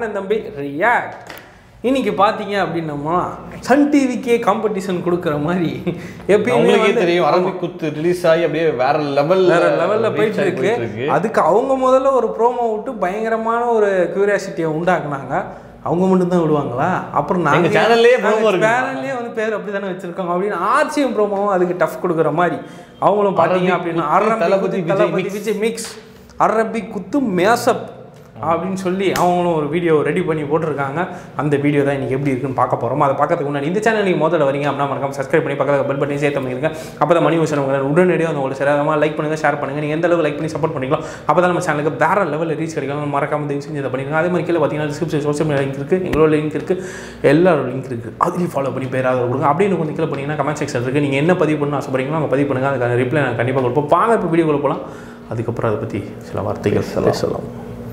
அண்ணன் தம்பி ரியாக்ட் இன்னைக்கு பார்த்தீங்க அப்படின்னம்மா சன் டிவிக்கே காம்படிஷன் கொடுக்குற மாதிரி எப்பயுமே அவங்களுக்கே வந்து தெரியும் அரபிக் குத்து ரிலீஸ் ஆகி அப்படியே வேற லெவல் வேற லெவலில் போயிட்டு இருக்கு அதுக்கு அவங்க முதல்ல ஒரு ப்ரோமோ விட்டு பயங்கரமான ஒரு கியூரியாசிட்டியை உண்டாக்குனாங்க அவங்க மட்டும்தான் விடுவாங்களா அப்புறம் எங்க நாங்கள் channel லயே promo இருக்கு. சேனல்லே வந்து பேர் அப்படி தானே வச்சிருக்கோம் அப்படின்னு ஆர்சிஎம் ப்ரோமோவும் அதுக்கு டஃப் கொடுக்குற மாதிரி அவங்களும் பார்த்தீங்க அரபிக் அப்படின்னா குத்து, அரபிக் தளபதி குத்து, Vijay Thalapathy mix. Vijay mix Arabic குத்து மேசப் அப்படின்னு சொல்லி அவங்களும் ஒரு வீடியோ ரெடி பண்ணி போட்டிருக்காங்க அந்த வீடியோ தான் இன்னைக்கு எப்படி இருக்குன்னு பார்க்க போகிறோம் அதை பார்க்கறதுக்கு முன்னாடி இந்த சேனல் நீங்கள் முதல்ல வரீங்க அப்படின்னா மறக்காம சப்ஸ்கிரைப் பண்ணி பக்கத்தில் பெல் பட்டனையும் சேர்த்து பண்ணிருங்க அப்போ தான் மணி விஷயம் உடனடியாக வந்து உங்களுக்கு சரியாக லைக் பண்ணுங்கள் ஷேர் பண்ணுங்கள் நீங்கள் எந்த அளவுக்கு லைக் பண்ணி சப்போர்ட் பண்ணிக்கலாம் அப்போ தான் நம்ம சேனலுக்கு வேற லெவலில் ரீச் கிடைக்கும் மறக்காம தயவு செஞ்சு இதை பண்ணிருங்க அதே மாதிரி கீழே பார்த்தீங்கன்னா டிஸ்கிரிப்ஷன் சோஷியல் மீடியா லிங்க் இருக்குது எங்களோட லிங்க் இருக்குது எல்லாரோட லிங்க் இருக்குது அதுலேயும் ஃபாலோ பண்ணி பேராக கொடுங்க அப்படின்னு கொஞ்சம் கீழே பண்ணீங்கன்னா கமெண்ட் செக்ஷன் இருக்குது நீங்கள் என்ன பதிவு பண்ணணும் ஆசைப்படுறீங்களோ அங்கே பதிவு பண்ணுங்கள் அதுக்கான ரிப்ளை நான் கண்டிப்பாக கொடுப்போம் வாங்க இப்போ வீடியோக்குள்ள போகலாம் அதுக்கப்புறம் அதை பற்றி சில வார்த்தைகள் பேசலாம்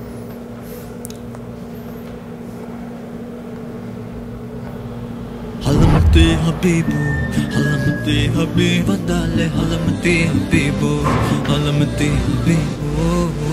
حلمتي حبيبو حلمتي حبيب دالي حلمتي حبيبو حلمتي حبيبو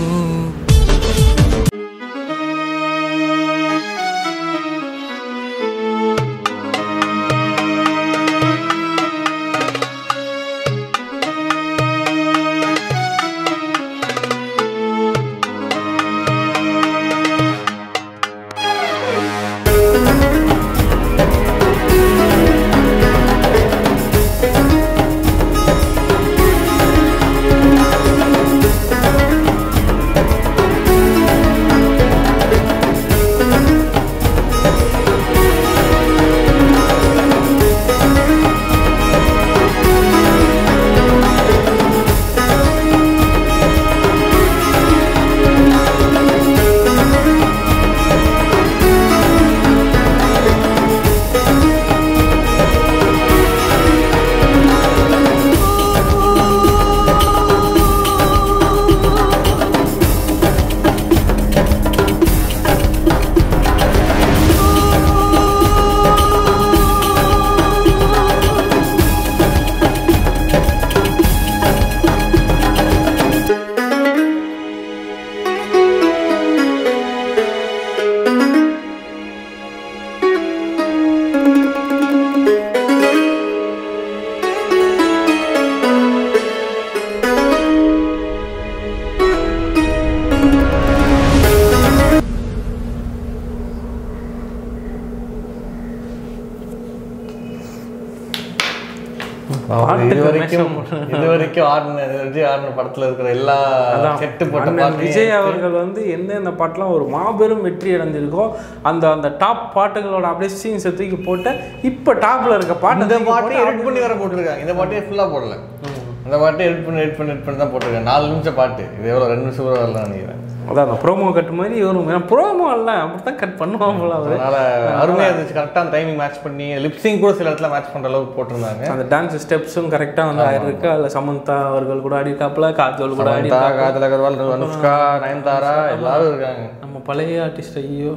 இது வரைக்கும் இது வரைக்கும் ஆடின விஜய் ஆடின படத்துல இருக்கிற எல்லா அதான் செட்டு போட்ட அண்ணன் பாட்டையும் விஜய் அவர்கள் வந்து எந்தெந்த பாட்டெலாம் ஒரு மாபெரும் வெற்றி அடைஞ்சிருக்கோ அந்த அந்த டாப் பாட்டுகளோட அப்படியே சீன்ஸை தூக்கி போட்டு இப்போ டாப்ல இருக்க பாட்டு இந்த பாட்டு எடிட் பண்ணி வர போட்டிருக்காங்க இந்த பாட்டே ஃபுல்லா போடல இந்த பாட்டு எடிட் பண்ணி எடிட் பண்ணி எடிட் பண்ணி தான் போட்டிருக்காங்க நாலு நிமிஷம் பாட்டு இது எவ்வளோ ரெண்டு நிமிஷம் கூட வரல நினைக்கிறேன் அதான் அந்த ப்ரோமோ கட் மாதிரி இவரும் ஏன்னா ப்ரோமோ இல்லை அப்படி தான் கட் பண்ணுவான் போல அவர் அதனால அருமையாக இருந்துச்சு கரெக்டாக டைமிங் மேட்ச் பண்ணி லிப்ஸிங் கூட சில இடத்துல மேட்ச் பண்ற அளவுக்கு போட்டிருந்தாங்க அந்த டான்ஸ் ஸ்டெப்ஸும் கரெக்டாக வந்து ஆயிருக்கு அதில் சமந்தா அவர்கள் கூட ஆடிருக்காப்புல காஜோல் கூட ஆடி சமந்தா, காஜல் அகர்வால் அனுஷ்கா நயன்தாரா எல்லாரும் இருக்காங்க நம்ம பழைய ஆர்டிஸ்ட் ஐயோ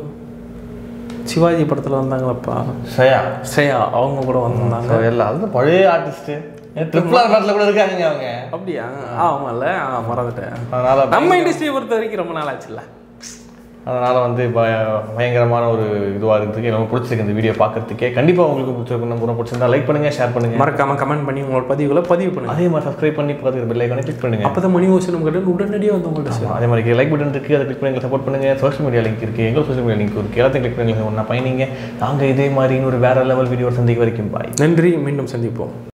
சிவாஜி படத்தில் வந்தாங்களப்பா ஸ்ரேயா ஸ்ரேயா அவங்க கூட வந்திருந்தாங்க So, எல்லாம் அது பழைய ஆர்டிஸ்ட் ட்ரிபிள் ஆர் படத்தில் கூட இருக்காங்க அவங்க அப்படியா ஆமாம்ல ஆ மறந்துட்டேன் அதனால நம்ம இண்டஸ்ட்ரியை பொறுத்த வரைக்கும் ரொம்ப நாள் ஆச்சுல்ல அதனால வந்து பய- பயங்கரமான ஒரு இதுவாக இருக்கிறதுக்கு எனக்கு பிடிச்சிருக்கு இந்த வீடியோ பார்க்கறதுக்கே கண்டிப்பாக உங்களுக்கு பிடிச்சிருக்கும் நம்ம பிடிச்சிருந்தா லைக் பண்ணுங்க ஷேர் பண்ணுங்க மறக்காம கமெண்ட் பண்ணி உங்களோட பதிவுகளை பதிவு பண்ணுங்க அதே மாதிரி சப்ஸ்கிரைப் பண்ணி பக்கத்துக்கு பெல் ஐக்கானை கிளிக் பண்ணுங்க அப்பதான் மணி ஓசனம் கட்டு உடனடியாக வந்து உங்கள்கிட்ட சேரும். அதே மாதிரி லைக் பட்டன் இருக்கு அதை கிளிக் பண்ணி சப்போர்ட் பண்ணுங்க சோஷியல் மீடியா லிங்க் இருக்கு எங்க சோஷியல் மீடியா லிங்க் இருக்கு எல்லாத்தையும் கிளிக் பண்ணி ஒன்றா பயணிங்க நாங்கள் இதே மாதிரி இன்னொரு வேற லெவல் வீடியோ சந்திக்க வரைக்கும் பாய் நன்றி மீண்டும் சந்திப்போம்